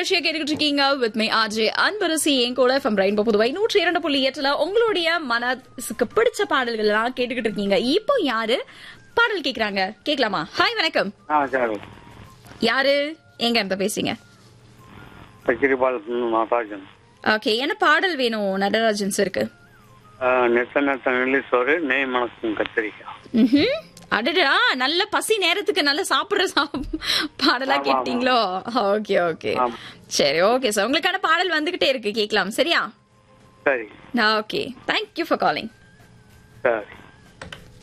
நிகழ்ச்சியை கேட்டுக்கிட்டு இருக்கீங்க வித் மை ஆர்ஜே அன்பரசி என் கூட ஃப்ரம் ரெயின்போ புதுவை நூற்றி இரண்டு புள்ளி எட்டுல உங்களுடைய மனசுக்கு பிடிச்ச பாடல்கள் எல்லாம் கேட்டுக்கிட்டு இருக்கீங்க இப்போ யாரு பாடல் கேக்குறாங்க கேட்கலாமா ஹாய் வணக்கம் ஆ சரி யாரு எங்க இருந்து பேசுறீங்க பச்சிரிபால் மகாஜன் ஓகே என்ன பாடல் வேணும் நடராஜன் சாருக்கு நெத்த நெத்த நெல்லி சோறு நெய் மணக்கும் கத்திரிக்காய் ம்ஹும். அடடா நல்ல பசி நேரத்துக்கு நல்ல சாப்பிடுற சாப்- பாடலா ஆமா, கேட்டீங்களோ ஓகே ஓகே ஆமா. சரி ஓகே சார் உங்களுக்கான பாடல் வந்துகிட்டே இருக்கு கேட்கலாம் சரியா சரி ஓகே தேங்க்யூ ஃபார் காலிங் சரி